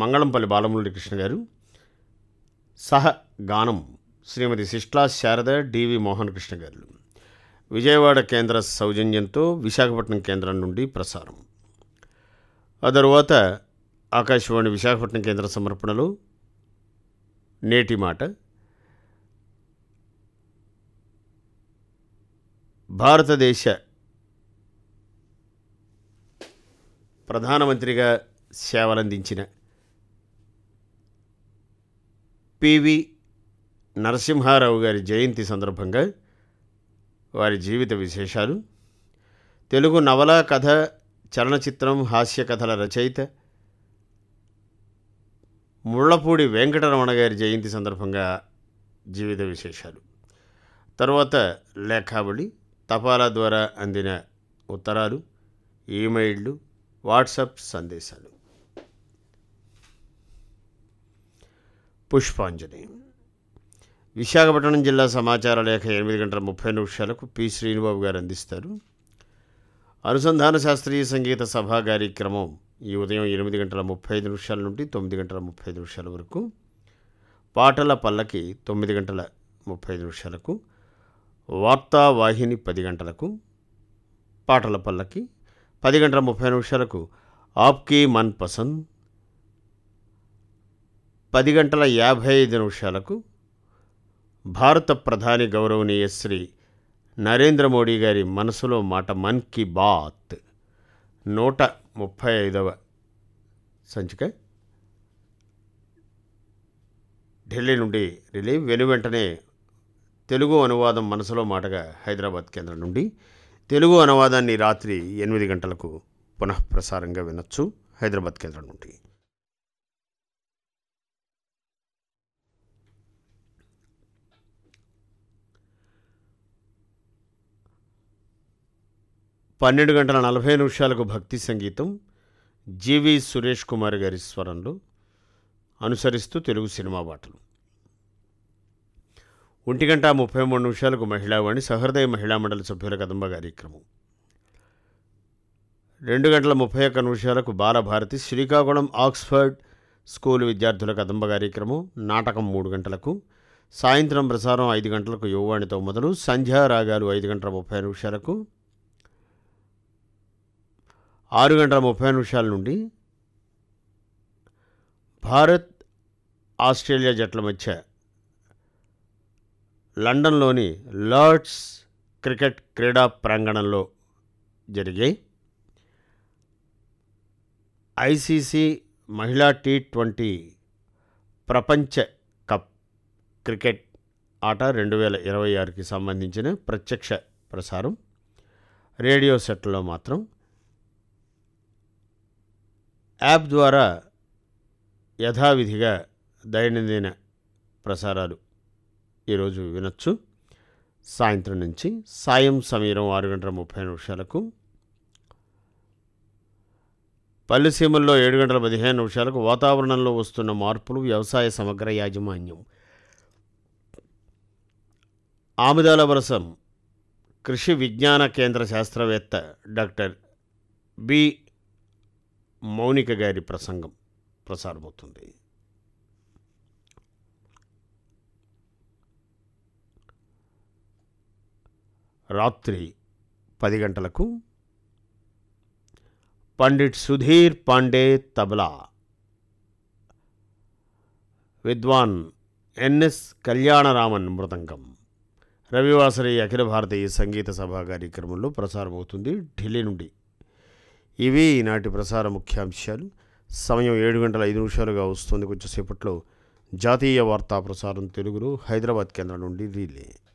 మంగళంపల్లి బాలమురళీకృష్ణ గారు సహ గానం శ్రీమతి శిష్లా శారద డివి మోహన్ కృష్ణ గారు విజయవాడ కేంద్ర సౌజన్యంతో విశాఖపట్నం కేంద్రం నుండి ప్రసారం ఆ తరువాత ఆకాశవాణి విశాఖపట్నం కేంద్ర సమర్పణలో నేటి మాట భారతదేశ ప్రధానమంత్రిగా సేవలందించిన పివి నరసింహారావు గారి జయంతి సందర్భంగా వారి జీవిత విశేషాలు తెలుగు నవల కథ చలనచిత్రం హాస్య కథల రచయిత ముళ్ళపూడి వెంకటరమణ గారి జయంతి సందర్భంగా జీవిత విశేషాలు తర్వాత లేఖావళి తపాలా ద్వారా అందిన ఉత్తరాలు ఈమెయిళ్ళు వాట్సాప్ సందేశాలు పుష్పాంజలి విశాఖపట్నం జిల్లా సమాచార లేఖ ఎనిమిది గంటల ముప్పై నిమిషాలకు పి శ్రీనుబాబు గారు అందిస్తారు అనుసంధాన శాస్త్రీయ సంగీత సభా కార్యక్రమం ఈ ఉదయం ఎనిమిది గంటల ముప్పై ఐదు నిమిషాల నుండి తొమ్మిది గంటల ముప్పై ఐదు నిమిషాల వరకు పాటల పల్లకి తొమ్మిది గంటల ముప్పై ఐదు నిమిషాలకు వార్తావాహిని పది గంటలకు పాటల పల్లకి పది గంటల ముప్పై నిమిషాలకు ఆప్కీ మన్ పసంద్ పది గంటల యాభై ఐదు నిమిషాలకు భారత ప్రధాని గౌరవనీయ శ్రీ నరేంద్ర మోడీ గారి మనసులో మాట మన్ కీ బాత్ నూట ముప్పై ఐదవ సంచిక ఢిల్లీ నుండి రిలే వెను వెంటనే తెలుగు అనువాదం మనసులో మాటగా హైదరాబాద్ కేంద్రం నుండి తెలుగు అనువాదాన్ని రాత్రి ఎనిమిది గంటలకు పునఃప్రసారంగా వినొచ్చు హైదరాబాద్ కేంద్రం నుండి పన్నెండు గంటల నలభై నిమిషాలకు భక్తి సంగీతం జీవి సురేష్ కుమార్ గారి స్వరంలో అనుసరిస్తూ తెలుగు సినిమా పాటలు ఒంటి గంట ముప్పై మూడు నిమిషాలకు మహిళావాణి సహృదయ మహిళా మండలి సభ్యుల కదంబ కార్యక్రమం రెండు గంటల ముప్పై ఒక్క నిమిషాలకు బాలభారతి శ్రీకాకుళం ఆక్స్ఫర్డ్ స్కూల్ విద్యార్థుల కదంబ కార్యక్రమం నాటకం మూడు గంటలకు సాయంత్రం ప్రసారం ఐదు గంటలకు యువవాణితో మొదలు సంధ్యా రాగాలు ఐదు గంటల ముప్పై నిమిషాలకు ఆరు గంటల ముప్పై నిమిషాల నుండి భారత్ ఆస్ట్రేలియా జట్ల మధ్య లండన్లోని లార్డ్స్ క్రికెట్ క్రీడా ప్రాంగణంలో జరిగే ఐసీసీ మహిళా టీ ట్వంటీ ప్రపంచ కప్ క్రికెట్ ఆట రెండు వేల ఇరవై ఆరుకి సంబంధించిన ప్రత్యక్ష ప్రసారం రేడియో సెట్లో మాత్రం యాప్ ద్వారా యథావిధిగా దైనందిన ప్రసారాలు ఈరోజు వినొచ్చు సాయంత్రం నుంచి సాయం సమీరం ఆరు గంటల ముప్పై నిమిషాలకు పల్లెసీమల్లో ఏడు గంటల పదిహేను నిమిషాలకు వాతావరణంలో వస్తున్న మార్పులు వ్యవసాయ సమగ్ర యాజమాన్యం ఆముదాల వరసం కృషి విజ్ఞాన కేంద్ర శాస్త్రవేత్త డాక్టర్ బి మౌనిక గారి ప్రసంగం ప్రసారమవుతుంది రాత్రి పది గంటలకు పండిట్ సుధీర్ పాండే తబలా విద్వాన్ ఎన్ఎస్ కళ్యాణరామన్ మృదంగం రవివాసరి అఖిల భారతీయ సంగీత సభా కార్యక్రమంలో ప్రసారమవుతుంది ఢిల్లీ నుండి ఇవి ఈనాటి ప్రసార ముఖ్యాంశాలు సమయం ఏడు గంటల ఐదు నిమిషాలుగా వస్తుంది కొంచెంసేపట్లో జాతీయ వార్తా ప్రసారం తెలుగులో హైదరాబాద్ కేంద్రం నుండి రీలే